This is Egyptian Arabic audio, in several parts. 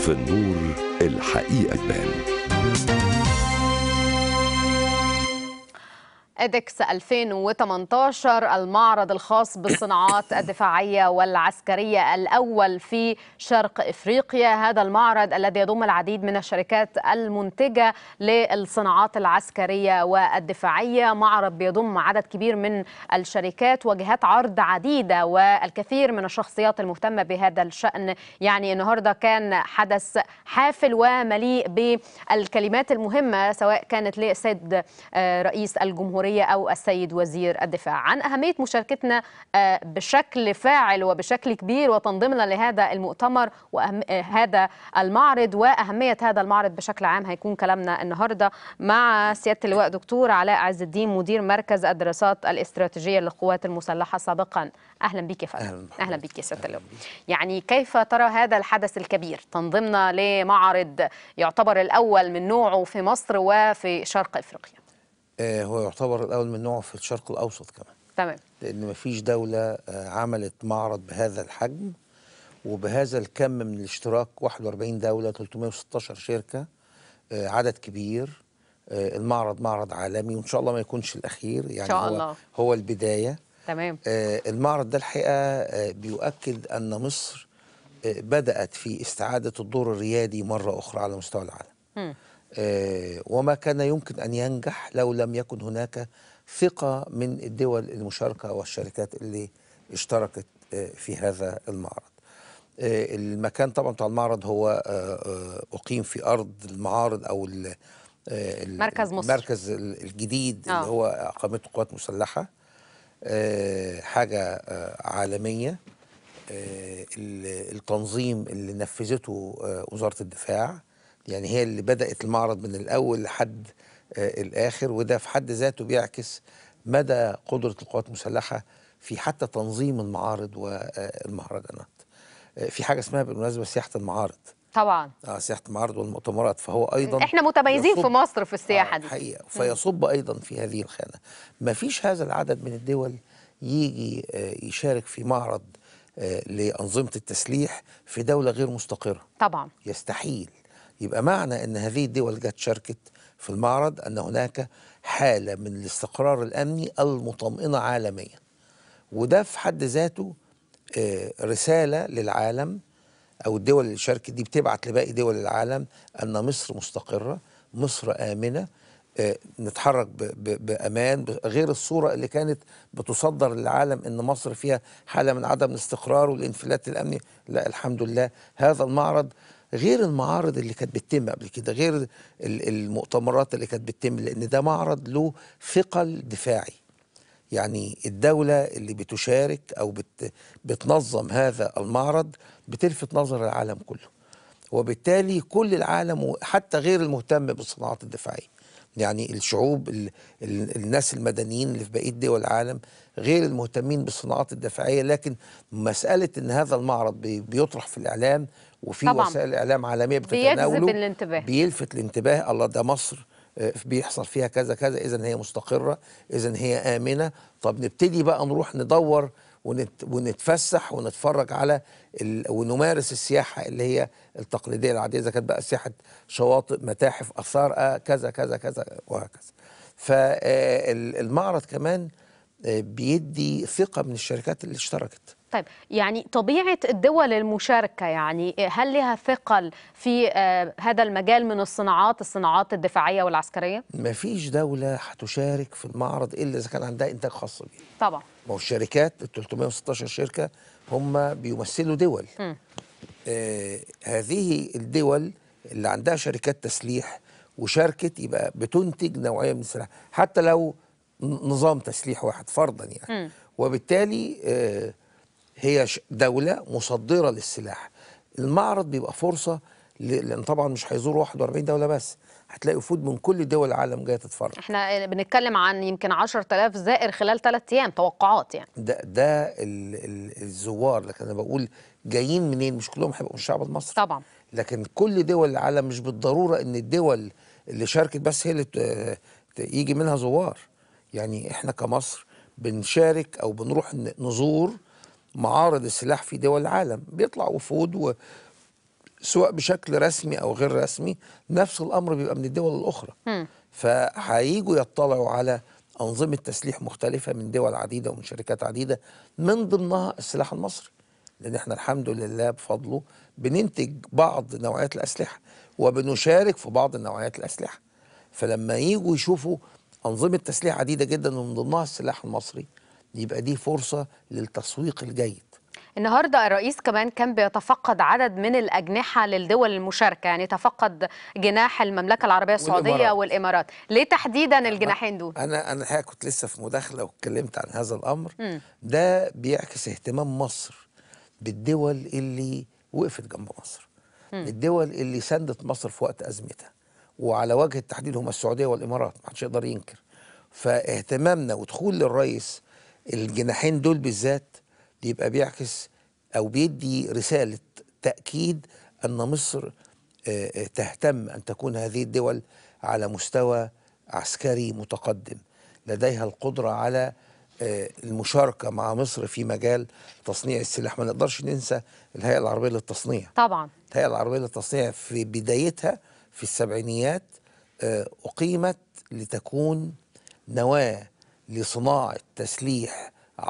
في النور الحقيقة تبان ادكس 2018 المعرض الخاص بالصناعات الدفاعيه والعسكريه الاول في شرق افريقيا هذا المعرض الذي يضم العديد من الشركات المنتجه للصناعات العسكريه والدفاعيه معرض بيضم عدد كبير من الشركات وجهات عرض عديده والكثير من الشخصيات المهتمه بهذا الشان يعني النهارده كان حدث حافل ومليء بالكلمات المهمه سواء كانت للسيد رئيس الجمهوريه او السيد وزير الدفاع عن اهميه مشاركتنا بشكل فاعل وبشكل كبير وتنظيمنا لهذا المؤتمر وهذا المعرض واهميه هذا المعرض بشكل عام هيكون كلامنا النهارده مع سياده اللواء دكتور علاء عز الدين مدير مركز الدراسات الاستراتيجيه للقوات المسلحه سابقا اهلا بك يا فندم اهلا بك يا سياده اللواء يعني كيف ترى هذا الحدث الكبير تنظيمنا لمعرض يعتبر الاول من نوعه في مصر وفي شرق افريقيا آه هو يعتبر الاول من نوعه في الشرق الاوسط كمان تمام لان مفيش دوله آه عملت معرض بهذا الحجم وبهذا الكم من الاشتراك 41 دوله 316 شركه آه عدد كبير آه المعرض معرض عالمي وان شاء الله ما يكونش الاخير يعني إن شاء هو الله. هو البدايه تمام آه المعرض ده الحقيقه آه بيؤكد ان مصر آه بدات في استعاده الدور الريادي مره اخرى على مستوى العالم مم. آه، وما كان يمكن أن ينجح لو لم يكن هناك ثقة من الدول المشاركة والشركات اللي اشتركت آه، في هذا المعرض آه، المكان طبعا بتاع المعرض هو آه، آه، أقيم في أرض المعارض أو ال- آه، ال- مركز مصر. المركز ال- الجديد آه. اللي هو أقامته قوات مسلحة آه، حاجة آه، عالمية آه، ال- التنظيم اللي نفذته آه، وزارة الدفاع يعني هي اللي بدأت المعرض من الأول لحد آه، الآخر وده في حد ذاته بيعكس مدى قدرة القوات المسلحة في حتى تنظيم المعارض والمهرجانات آه، في حاجة اسمها بالمناسبة سياحة المعارض طبعا اه سياحة المعارض والمؤتمرات فهو أيضا احنا متميزين يصب- في مصر في السياحه آه، دي حقيقة فيصب أيضا في هذه الخانة ما فيش هذا العدد من الدول يجي آه، يشارك في معرض آه، لأنظمة التسليح في دولة غير مستقرة طبعا يستحيل يبقى معنى أن هذه الدول جت شاركت في المعرض أن هناك حالة من الاستقرار الأمني المطمئنة عالميا وده في حد ذاته آه، رسالة للعالم أو الدول اللي شاركت دي بتبعت لباقي دول العالم أن مصر مستقرة مصر آمنة آه، نتحرك ب- ب- بأمان ب- غير الصورة اللي كانت بتصدر للعالم أن مصر فيها حالة من عدم الاستقرار والانفلات الأمني لا الحمد لله هذا المعرض غير المعارض اللي كانت بتتم قبل كده غير ال- المؤتمرات اللي كانت بتتم لأن ده معرض له ثقل دفاعي يعني الدولة اللي بتشارك أو بت بتنظم هذا المعرض بتلفت نظر العالم كله وبالتالي كل العالم حتى غير المهتم بالصناعات الدفاعية يعني الشعوب ال ال الناس المدنيين اللي في بقية دول العالم غير المهتمين بالصناعات الدفاعية لكن مسألة ان هذا المعرض بي بيطرح في الإعلام وفي طبعاً. وسائل إعلام عالمية بيجذب بتتناوله الانتباه. بيلفت الانتباه الله ده مصر آه، بيحصل فيها كذا كذا اذا هي مستقره اذا هي امنه طب نبتدي بقى نروح ندور ونت ونتفسح ونتفرج على ال ونمارس السياحه اللي هي التقليديه العاديه اذا كانت بقى سياحه شواطئ متاحف اثار آه، كذا كذا كذا وهكذا فالمعرض كمان آه، بيدي ثقه من الشركات اللي اشتركت طيب يعني طبيعة الدول المشاركة يعني هل لها ثقل في آه، هذا المجال من الصناعات الصناعات الدفاعية والعسكرية؟ ما فيش دوله هتشارك في المعرض الا اذا كان عندها انتاج خاص بيها طبعا ما هو الشركات ال 316 شركه هم بيمثلوا دول مم. آه هذه الدول اللي عندها شركات تسليح وشاركت يبقى بتنتج نوعيه من السلاح حتى لو ن- نظام تسليح واحد فرضا يعني مم. وبالتالي آه هي ش- دوله مصدره للسلاح المعرض بيبقى فرصه ل- لان طبعا مش هيزور 41 دوله بس هتلاقي وفود من كل دول العالم جايه تتفرج احنا بنتكلم عن يمكن 10000 زائر خلال ثلاث أيام توقعات يعني ده ده ال ال الزوار لكن انا بقول جايين منين مش كلهم هيبقوا من الشعب المصري طبعا لكن كل دول العالم مش بالضروره ان الدول اللي شاركت بس هي اللي ت- ت- يجي منها زوار يعني احنا كمصر بنشارك او بنروح ن- نزور معارض السلاح في دول العالم بيطلع وفود سواء بشكل رسمي او غير رسمي نفس الامر بيبقى من الدول الاخرى فهيجوا يطلعوا على انظمه تسليح مختلفه من دول عديده ومن شركات عديده من ضمنها السلاح المصري لان احنا الحمد لله بفضله بننتج بعض نوعيات الاسلحه وبنشارك في بعض نوعيات الاسلحه فلما يجوا يشوفوا انظمه تسليح عديده جدا ومن ضمنها السلاح المصري يبقى دي فرصه للتسويق الجيد النهارده الرئيس كمان كان بيتفقد عدد من الاجنحه للدول المشاركه يعني تفقد جناح المملكه العربيه السعوديه والإمارات. والامارات ليه تحديدا الجناحين دول انا انا الحقيقه كنت لسه في مداخله واتكلمت عن هذا الامر ده بيعكس اهتمام مصر بالدول اللي وقفت جنب مصر الدول اللي ساندت مصر في وقت ازمتها وعلى وجه التحديد هم السعوديه والامارات ما حدش يقدر ينكر فاهتمامنا ودخول للرئيس الجناحين دول بالذات يبقى بيعكس او بيدي رساله تاكيد ان مصر آه، آه، تهتم ان تكون هذه الدول على مستوى عسكري متقدم لديها القدره على آه، المشاركه مع مصر في مجال تصنيع السلاح ما نقدرش ننسى الهيئه العربيه للتصنيع طبعا الهيئه العربيه للتصنيع في بدايتها في السبعينيات آه، اقيمت لتكون نواه لصناعه تسليح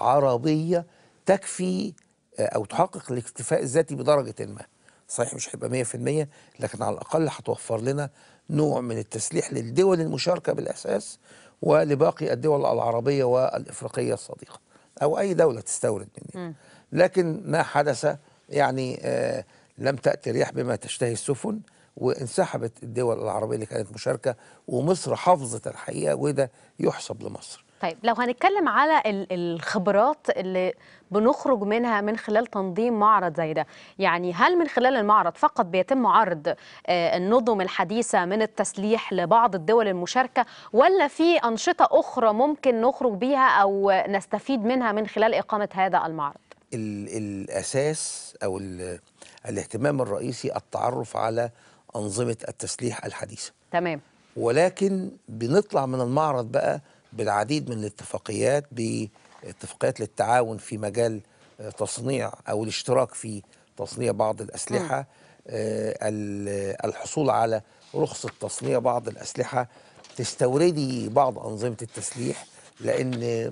عربيه تكفي آه، او تحقق الاكتفاء الذاتي بدرجه ما صحيح مش هيبقى 100% لكن على الاقل هتوفر لنا نوع من التسليح للدول المشاركه بالاساس ولباقي الدول العربيه والافريقيه الصديقه او اي دوله تستورد مننا لكن ما حدث يعني آه لم تأتي الرياح بما تشتهي السفن وانسحبت الدول العربية اللي كانت مشاركة ومصر حافظت الحقيقة وده يحسب لمصر طيب لو هنتكلم على ال- الخبرات اللي بنخرج منها من خلال تنظيم معرض زي ده يعني هل من خلال المعرض فقط بيتم عرض آه، النظم الحديثة من التسليح لبعض الدول المشاركة ولا في أنشطة أخرى ممكن نخرج بيها أو نستفيد منها من خلال إقامة هذا المعرض ال الأساس أو ال الاهتمام الرئيسي التعرف على أنظمة التسليح الحديثة تمام ولكن بنطلع من المعرض بقى بالعديد من الاتفاقيات باتفاقيات للتعاون في مجال آه، تصنيع او الاشتراك في تصنيع بعض الاسلحه آه، ال- الحصول على رخصه تصنيع بعض الاسلحه تستوردي بعض انظمه التسليح لان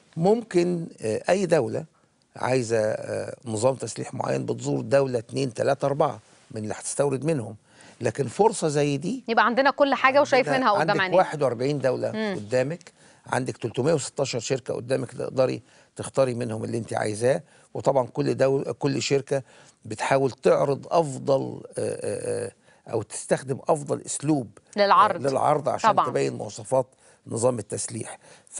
ممكن آه، اي دوله عايزه آه، نظام تسليح معين بتزور دوله اتنين تلاته اربعه من اللي هتستورد منهم لكن فرصه زي دي يبقى عندنا كل حاجة وشايفينها قدام عندك عينينا 41 دولة قدامك عندك 316 شركة قدامك تقدري تختاري منهم اللي انت عايزاه وطبعا كل دولة كل شركة بتحاول تعرض أفضل آه، آه، آه، أو تستخدم أفضل أسلوب للعرض. آه، للعرض عشان طبعاً. تبين مواصفات نظام التسليح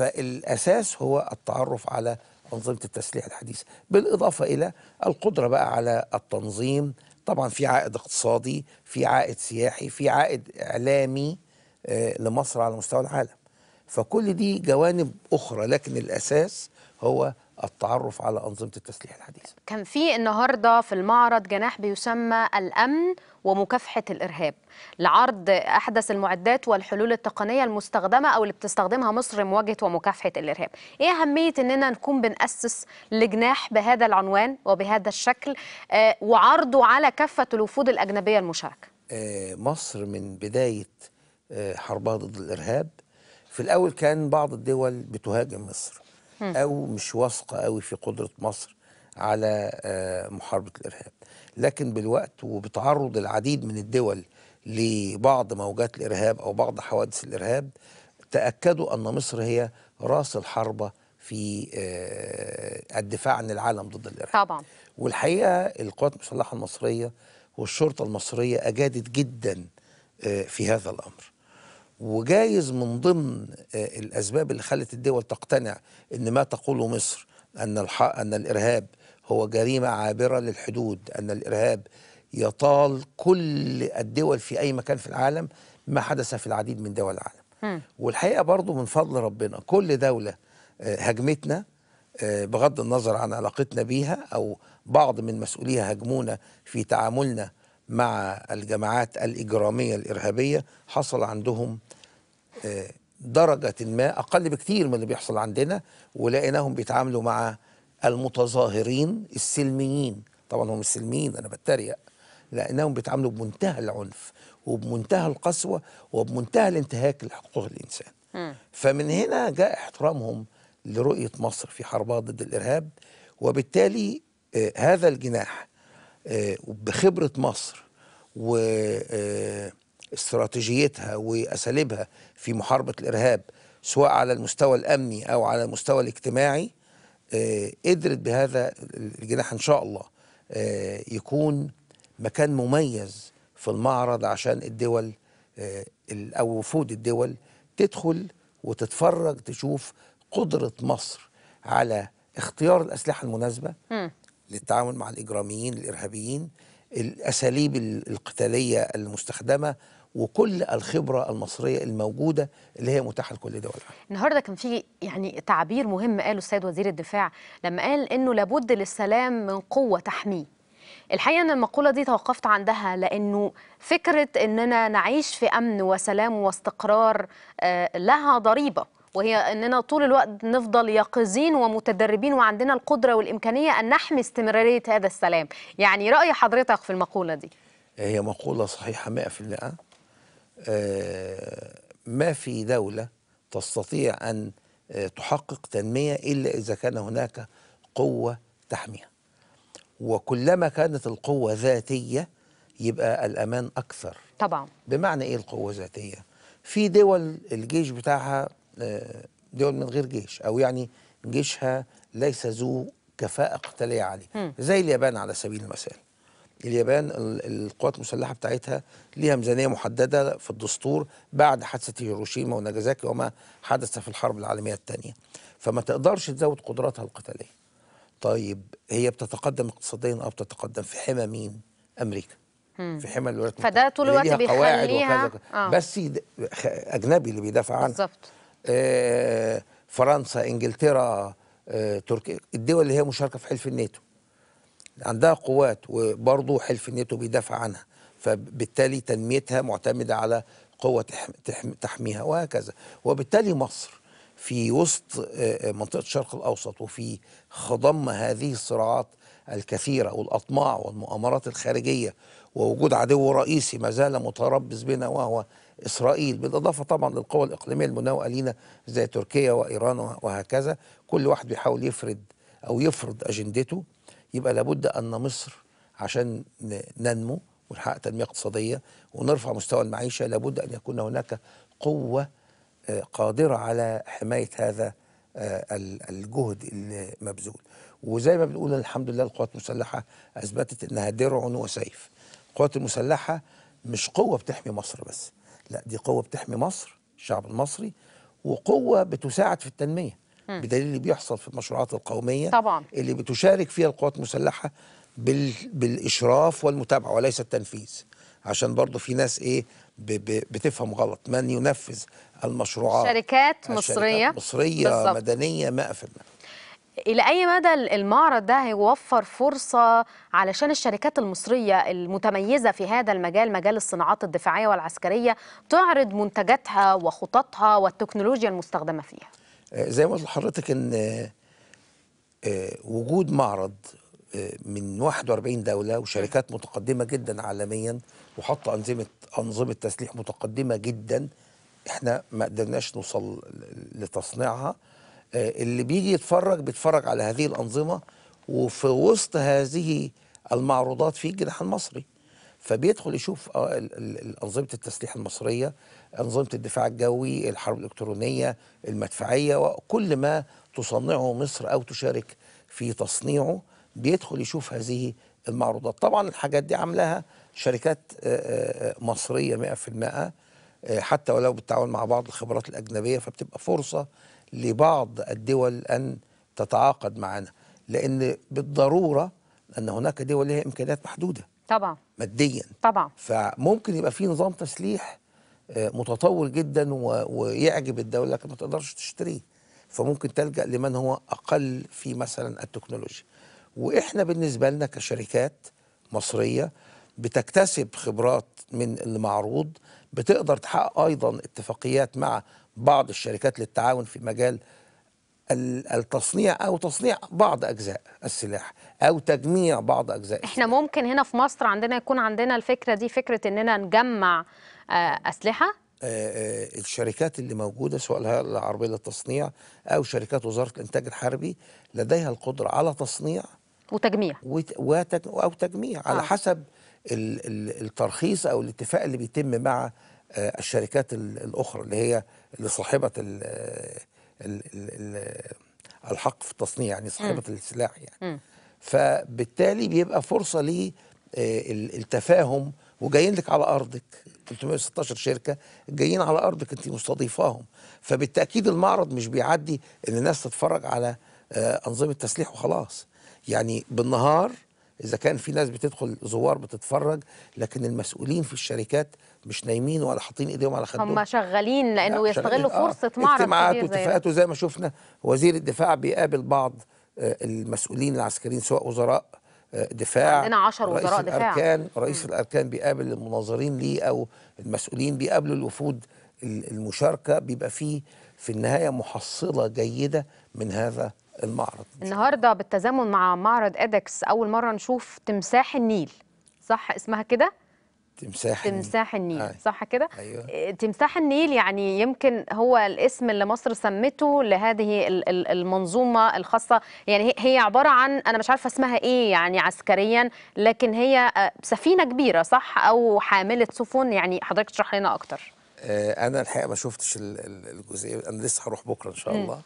فالأساس هو التعرف على أنظمة التسليح الحديثة بالإضافة إلى القدرة بقى على التنظيم طبعا في عائد اقتصادي في عائد سياحي في عائد إعلامي آه، لمصر على مستوى العالم فكل دي جوانب أخرى لكن الأساس هو التعرف على أنظمة التسليح الحديثة كان في النهارده في المعرض جناح بيسمى الامن ومكافحه الارهاب لعرض احدث المعدات والحلول التقنيه المستخدمه او اللي بتستخدمها مصر لمواجهه ومكافحه الارهاب. ايه اهميه اننا نكون بناسس لجناح بهذا العنوان وبهذا الشكل آه، وعرضه على كافه الوفود الاجنبيه المشاركه؟ آه، مصر من بداية آه، حربها ضد الإرهاب في الأول كان بعض الدول بتهاجم مصر أو مش واثقة قوي في قدرة مصر على آه، محاربة الإرهاب لكن بالوقت وبتعرض العديد من الدول لبعض موجات الإرهاب أو بعض حوادث الإرهاب تأكدوا أن مصر هي رأس الحربة في آه، الدفاع عن العالم ضد الإرهاب طبعا والحقيقه القوات المسلحه المصريه والشرطه المصريه اجادت جدا آه، في هذا الامر وجايز من ضمن آه، الاسباب اللي خلت الدول تقتنع ان ما تقوله مصر ان الح... ان الارهاب هو جريمه عابره للحدود ان الارهاب يطال كل الدول في اي مكان في العالم ما حدث في العديد من دول العالم والحقيقه برضو من فضل ربنا كل دوله آه، هاجمتنا آه، بغض النظر عن علاقتنا بيها او بعض من مسؤوليها هاجمونا في تعاملنا مع الجماعات الاجراميه الارهابيه حصل عندهم آه، درجه ما اقل بكتير من اللي بيحصل عندنا ولقيناهم بيتعاملوا مع المتظاهرين السلميين طبعا هم السلميين انا بتريق لانهم بيتعاملوا بمنتهى العنف وبمنتهى القسوه وبمنتهى الانتهاك لحقوق الانسان فمن هنا جاء احترامهم لرؤيه مصر في حربها ضد الارهاب وبالتالي آه، هذا الجناح آه، بخبره مصر واستراتيجيتها واساليبها في محاربه الارهاب سواء على المستوى الامني او على المستوى الاجتماعي آه، قدرت بهذا الجناح ان شاء الله آه، يكون مكان مميز في المعرض عشان الدول آه، ال- او وفود الدول تدخل وتتفرج تشوف قدره مصر على اختيار الاسلحه المناسبه للتعامل مع الاجراميين الارهابيين الاساليب ال- القتاليه المستخدمه وكل الخبره المصريه الموجوده اللي هي متاحه لكل دول العالم النهارده كان في يعني تعبير مهم قاله السيد وزير الدفاع لما قال انه لابد للسلام من قوه تحميه الحقيقه ان المقوله دي توقفت عندها لانه فكره اننا نعيش في امن وسلام واستقرار آه، لها ضريبه وهي اننا طول الوقت نفضل يقظين ومتدربين وعندنا القدره والامكانيه ان نحمي استمراريه هذا السلام يعني راي حضرتك في المقوله دي هي مقولة صحيحة 100% آه، ما في دولة تستطيع أن آه، تحقق تنمية إلا إذا كان هناك قوة تحميها وكلما كانت القوة ذاتية يبقى الأمان أكثر طبعا بمعنى إيه القوة ذاتية؟ في دول الجيش بتاعها آه، دول من غير جيش أو يعني جيشها ليس ذو كفاءة قتالية عالية زي اليابان على سبيل المثال اليابان ال- القوات المسلحة بتاعتها ليها ميزانية محددة في الدستور بعد حادثة هيروشيما وناجازاكي وما حدث في الحرب العالمية الثانية فما تقدرش تزود قدراتها القتالية طيب هي بتتقدم اقتصاديا أو بتتقدم في حمى مين؟ أمريكا في حمى الولايات فده طول اللي الوقت ليها قواعد بيخليها- وكذا آه. بس يد- خ- أجنبي اللي بيدافع عنها بالظبط آه، فرنسا انجلترا آه، تركيا الدول اللي هي مشاركه في حلف الناتو عندها قوات وبرضه حلف الناتو بيدافع عنها فبالتالي تنميتها معتمده على قوه تحم- تحم- تحميها وهكذا وبالتالي مصر في وسط آه، آه، منطقه الشرق الاوسط وفي خضم هذه الصراعات الكثيره والاطماع والمؤامرات الخارجيه ووجود عدو رئيسي ما زال متربص بنا وهو اسرائيل بالاضافه طبعا للقوى الاقليميه المناوئه لينا زي تركيا وايران وهكذا كل واحد بيحاول يفرد او يفرض اجندته يبقى لابد ان مصر عشان ن- ننمو ونحقق تنميه اقتصاديه ونرفع مستوى المعيشه لابد ان يكون هناك قوه آه، قادره على حمايه هذا آه، ال- الجهد المبذول وزي ما بنقول الحمد لله القوات المسلحه اثبتت انها درع وسيف القوات المسلحه مش قوه بتحمي مصر بس لا دي قوه بتحمي مصر الشعب المصري وقوه بتساعد في التنميه بدليل اللي بيحصل في المشروعات القوميه طبعا. اللي بتشارك فيها القوات المسلحه بال بالاشراف والمتابعه وليس التنفيذ عشان برضو في ناس ايه ب ب بتفهم غلط من ينفذ المشروعات شركات الشركات مصرية. مصريه بالظبط. مدنيه 100% إلى أي مدى المعرض ده هيوفر فرصة علشان الشركات المصرية المتميزة في هذا المجال مجال الصناعات الدفاعية والعسكرية تعرض منتجاتها وخططها والتكنولوجيا المستخدمة فيها آه، زي ما قلت لحضرتك ان آه، آه، وجود معرض آه، من 41 دوله وشركات متقدمه جدا عالميا وحاطه انظمه انظمه تسليح متقدمه جدا احنا ما قدرناش نوصل لتصنيعها آه، اللي بيجي يتفرج بيتفرج على هذه الانظمه وفي وسط هذه المعروضات في الجناح المصري فبيدخل يشوف آه، ال- ال- انظمه التسليح المصريه انظمه الدفاع الجوي الحرب الالكترونيه المدفعيه وكل ما تصنعه مصر او تشارك في تصنيعه بيدخل يشوف هذه المعروضات طبعا الحاجات دي عاملاها شركات آه، آه، مصريه 100% آه، حتى ولو بالتعاون مع بعض الخبرات الاجنبيه فبتبقى فرصه لبعض الدول ان تتعاقد معنا لان بالضروره ان هناك دول لها امكانيات محدوده طبعا ماديا طبعا فممكن يبقى في نظام تسليح آه، متطور جدا و- ويعجب الدوله لكن ما تقدرش تشتريه فممكن تلجا لمن هو اقل في مثلا التكنولوجيا واحنا بالنسبه لنا كشركات مصريه بتكتسب خبرات من المعروض بتقدر تحقق ايضا اتفاقيات مع بعض الشركات للتعاون في مجال ال- التصنيع او تصنيع بعض اجزاء السلاح او تجميع بعض اجزاء احنا ممكن هنا في مصر عندنا يكون عندنا الفكره دي فكره اننا نجمع آه، اسلحه آه، آه، الشركات اللي موجوده سواء الهيئه العربيه للتصنيع او شركات وزاره الانتاج الحربي لديها القدره على تصنيع وتجميع وت- وتج- او تجميع على آه. حسب ال- ال- الترخيص او الاتفاق اللي بيتم مع آه، الشركات ال- الاخرى اللي هي اللي صاحبه ال- ال- ال- ال- الحق في التصنيع يعني صاحبه السلاح يعني فبالتالي بيبقى فرصه للتفاهم وجايين لك على ارضك 316 شركه جايين على ارضك انت مستضيفاهم فبالتاكيد المعرض مش بيعدي ان الناس تتفرج على آه، انظمه تسليح وخلاص يعني بالنهار اذا كان في ناس بتدخل زوار بتتفرج لكن المسؤولين في الشركات مش نايمين ولا حاطين ايديهم على خدهم هم شغالين لانه لا، يستغلوا شغالين. آه، فرصه معرض اجتماعات كبير زي ده. واتفاقات وزي ما شفنا وزير الدفاع بيقابل بعض آه، المسؤولين العسكريين سواء وزراء آه، دفاع عندنا 10 رئيس وزراء دفاع. الاركان رئيس الاركان بيقابل المناظرين ليه او المسؤولين بيقابلوا الوفود ال- المشاركه بيبقى فيه في النهايه محصله جيده من هذا المعرض النهارده بالتزامن مع معرض ادكس اول مره نشوف تمساح النيل صح اسمها كده تمساح تمساح النيل أي. صح كده أيوة. إيه، تمساح النيل يعني يمكن هو الاسم اللي مصر سمته لهذه ال- ال- المنظومه الخاصه يعني هي- هي عباره عن انا مش عارفه اسمها ايه يعني عسكريا لكن هي آه، سفينه كبيره صح او حامله سفن يعني حضرتك تشرح لنا اكتر آه، انا الحقيقه ما شفتش ال- ال- الجزئيه انا لسه هروح بكره ان شاء الله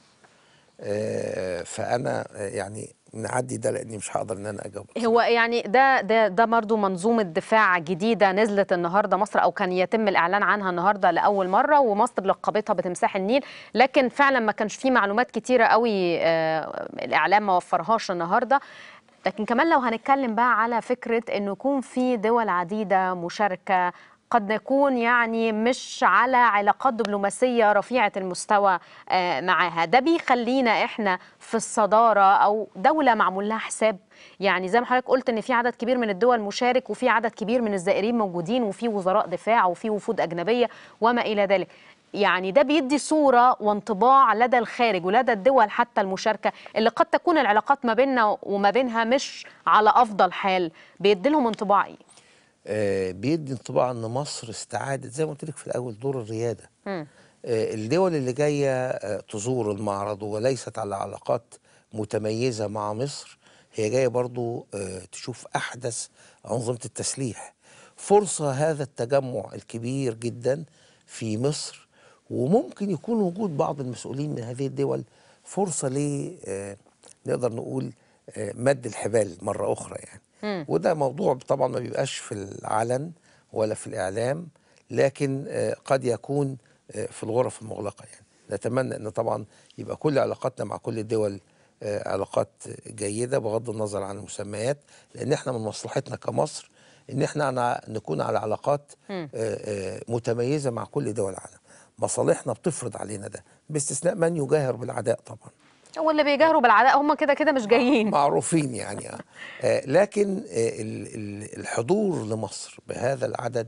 آه، فانا آه، يعني نعدي ده لاني مش هقدر ان انا اجاوب هو يعني ده ده ده برضه منظومه دفاع جديده نزلت النهارده مصر او كان يتم الاعلان عنها النهارده لاول مره ومصر لقبتها بتمساح النيل لكن فعلا ما كانش فيه معلومات كتيره قوي آه، الاعلام ما وفرهاش النهارده لكن كمان لو هنتكلم بقى على فكره انه يكون في دول عديده مشاركه قد نكون يعني مش على علاقات دبلوماسية رفيعة المستوى آه، معاها ده بيخلينا احنا في الصدارة او دولة معمول لها حساب يعني زي ما حضرتك قلت ان في عدد كبير من الدول مشارك وفي عدد كبير من الزائرين موجودين وفي وزراء دفاع وفي وفود أجنبية وما إلى ذلك يعني ده بيدي صورة وانطباع لدى الخارج ولدى الدول حتى المشاركة اللي قد تكون العلاقات ما بيننا وما بينها مش على أفضل حال بيدي لهم انطباع إيه؟ آه، بيدي انطباع ان مصر استعادت زي ما قلت لك في الاول دور الرياده آه، الدول اللي جايه آه، تزور المعرض وليست على علاقات متميزه مع مصر هي جايه برضو آه، تشوف احدث انظمه التسليح فرصه هذا التجمع الكبير جدا في مصر وممكن يكون وجود بعض المسؤولين من هذه الدول فرصه ل آه، نقدر نقول آه، مد الحبال مره اخرى يعني وده موضوع طبعا ما بيبقاش في العلن ولا في الاعلام لكن آه، قد يكون آه، في الغرف المغلقه يعني نتمنى ان طبعا يبقى كل علاقاتنا مع كل الدول آه، علاقات جيده بغض النظر عن المسميات لان احنا من مصلحتنا كمصر ان احنا أنا نكون على علاقات آه، آه، متميزه مع كل دول العالم مصالحنا بتفرض علينا ده باستثناء من يجاهر بالعداء طبعا واللي بيجاهروا بالعداء هم كده كده مش جايين معروفين يعني آه. آه لكن آه ال- ال- الحضور لمصر بهذا العدد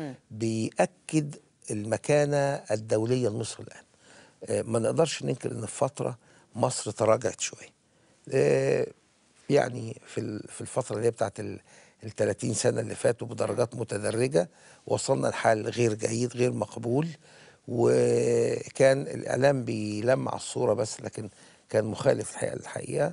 بيأكد المكانة الدولية لمصر الآن آه ما نقدرش ننكر إن في فترة مصر تراجعت شوية آه يعني في ال- في الفترة اللي هي بتاعت ال ال 30 سنة اللي فاتوا بدرجات متدرجة وصلنا لحال غير جيد غير مقبول وكان الإعلام بيلمع الصورة بس لكن كان مخالف الحقيقة للحقيقة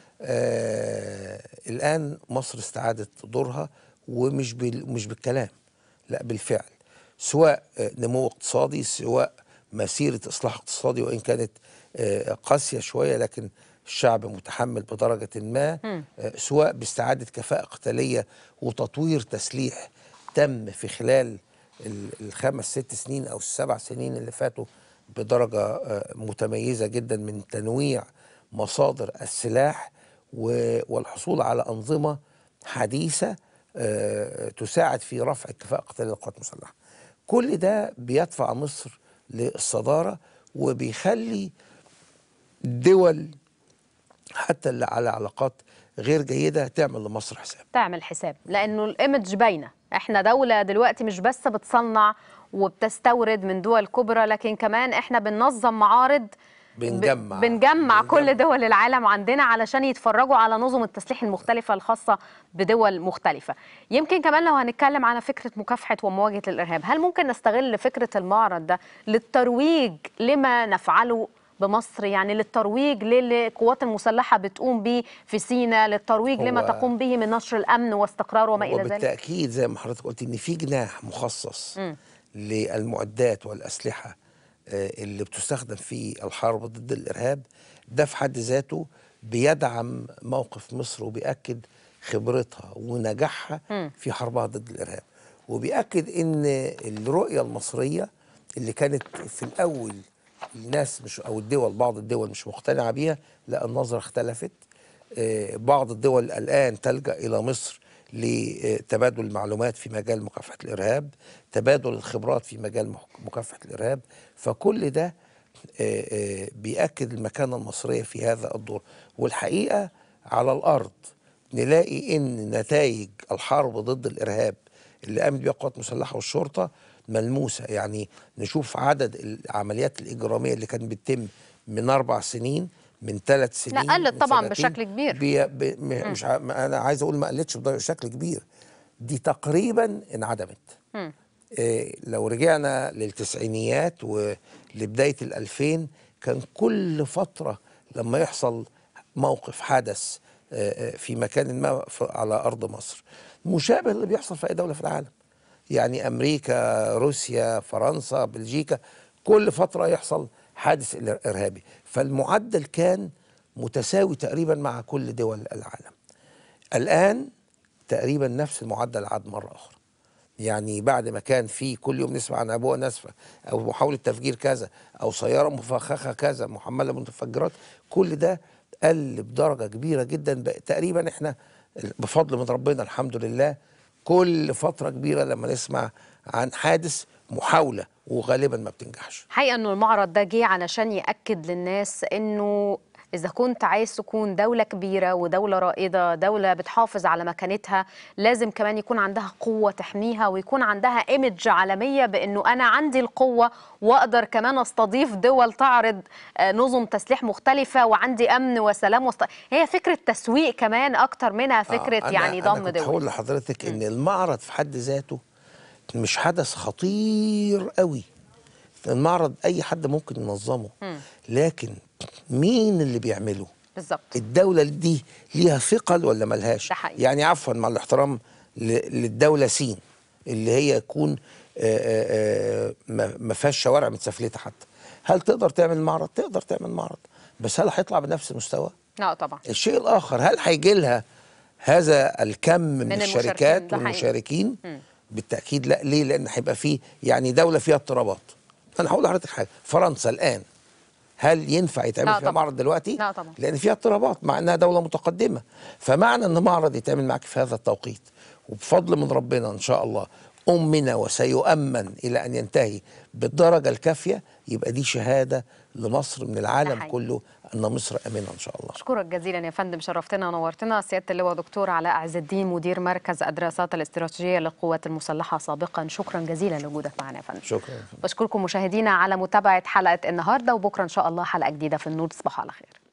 آه الآن مصر استعادت دورها ومش بال مش بالكلام لا بالفعل سواء آه، نمو اقتصادي سواء مسيرة إصلاح اقتصادي وإن كانت آه، قاسية شوية لكن الشعب متحمل بدرجة ما آه، سواء باستعادة كفاءة قتالية وتطوير تسليح تم في خلال ال- الخمس ست سنين أو السبع سنين اللي فاتوا بدرجة آه، متميزة جدا من تنويع مصادر السلاح و- والحصول على أنظمة حديثة آه، تساعد في رفع الكفاءة القتالية للقوات المسلحة كل ده بيدفع مصر للصدارة وبيخلي دول حتى اللي على علاقات غير جيدة تعمل لمصر حساب تعمل حساب لانه الايمج باينه احنا دوله دلوقتي مش بس بتصنع وبتستورد من دول كبرى لكن كمان احنا بننظم معارض بنجمع بنجمع كل دول العالم عندنا علشان يتفرجوا على نظم التسليح المختلفة الخاصة بدول مختلفة يمكن كمان لو هنتكلم على فكرة مكافحة ومواجهة الإرهاب هل ممكن نستغل فكرة المعرض ده للترويج لما نفعله بمصر يعني للترويج للي القوات المسلحة بتقوم به في سيناء للترويج هو- لما تقوم به من نشر الأمن واستقرار وما إلى ذلك وبالتأكيد زي ما حضرتك قلت إن في جناح مخصص للمعدات والأسلحة آه، اللي بتستخدم في الحرب ضد الإرهاب ده في حد ذاته بيدعم موقف مصر وبيأكد خبرتها ونجاحها في حربها ضد الإرهاب وبيأكد إن الرؤية المصرية اللي كانت في الأول الناس مش أو الدول بعض الدول مش مقتنعة بيها لا النظرة اختلفت آه، بعض الدول الآن تلجأ إلى مصر لتبادل المعلومات في مجال مكافحة الإرهاب تبادل الخبرات في مجال مح- مكافحة الإرهاب فكل ده آه، آه، بيأكد المكانة المصرية في هذا الدور والحقيقة على الأرض نلاقي إن نتائج الحرب ضد الإرهاب اللي قامت بها القوات المسلحة والشرطة ملموسة يعني نشوف عدد العمليات الإجرامية اللي كانت بتتم من أربع سنين من ثلاث سنين قلت من طبعاً سنتين. بشكل كبير. بي بي م- مش ع- ما انا عايز اقول ما قلتش بشكل كبير دي تقريبا انعدمت إيه لو رجعنا للتسعينيات ولبدايه الألفين كان كل فتره لما يحصل موقف حدث آه، آه، في مكان ما في- على ارض مصر مشابه اللي بيحصل في اي دوله في العالم يعني امريكا روسيا فرنسا بلجيكا كل فتره يحصل حادث إر- ارهابي فالمعدل كان متساوي تقريبا مع كل دول العالم الان تقريبا نفس المعدل عاد مره اخرى يعني بعد ما كان في كل يوم نسمع عن ابوه ناسفه او محاوله تفجير كذا او سياره مفخخه كذا محمله بالمتفجرات كل ده قل بدرجه كبيره جدا بقى تقريبا احنا بفضل من ربنا الحمد لله كل فتره كبيره لما نسمع عن حادث محاوله وغالبا ما بتنجحش حقيقة انه المعرض ده جه علشان يأكد للناس انه إذا كنت عايز تكون دولة كبيرة ودولة رائدة دولة بتحافظ على مكانتها لازم كمان يكون عندها قوة تحميها ويكون عندها إيمج عالمية بأنه أنا عندي القوة وأقدر كمان أستضيف دول تعرض آه، نظم تسليح مختلفة وعندي أمن وسلام وست... هي فكرة تسويق كمان أكتر منها فكرة آه، أنا- يعني أنا ضم كنت دول هقول لحضرتك ان المعرض في حد ذاته مش حدث خطير قوي المعرض اي حد ممكن ينظمه لكن مين اللي بيعمله بالظبط الدولة دي ليها ثقل ولا ملهاش ده حقيقي. يعني عفوا مع الاحترام ل- للدولة سين اللي هي يكون آه، آه، آه، ما ما فيهاش شوارع متسفلتة حتى هل تقدر تعمل معرض تقدر تعمل معرض بس هل هيطلع بنفس المستوى لا طبعا الشيء الآخر هل هيجي لها هذا الكم من, من المشاركين، الشركات ده حقيقي. والمشاركين بالتأكيد لا ليه لأن هيبقى فيه يعني دولة فيها اضطرابات أنا هقول لحضرتك حاجة فرنسا الآن هل ينفع لا يتعمل فيها طبعاً. معرض دلوقتي؟ لا طبعاً. لأن فيها اضطرابات مع أنها دولة متقدمة فمعنى أن معرض يتعمل معك في هذا التوقيت وبفضل من ربنا إن شاء الله أمنا وسيؤمن إلى أن ينتهي بالدرجة الكافية يبقى دي شهادة لمصر من العالم حقيقي. كله أن مصر أمنة إن شاء الله أشكرك جزيلا يا فندم شرفتنا ونورتنا سيادة اللواء دكتور علاء عز الدين مدير مركز الدراسات الاستراتيجية للقوات المسلحة سابقا شكرا جزيلا لوجودك معنا يا فندم شكرا بشكركم مشاهدينا على متابعة حلقة النهاردة وبكرة إن شاء الله حلقة جديدة في النور تصبحوا على خير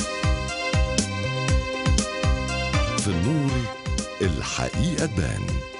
في النور الحقيقة تبان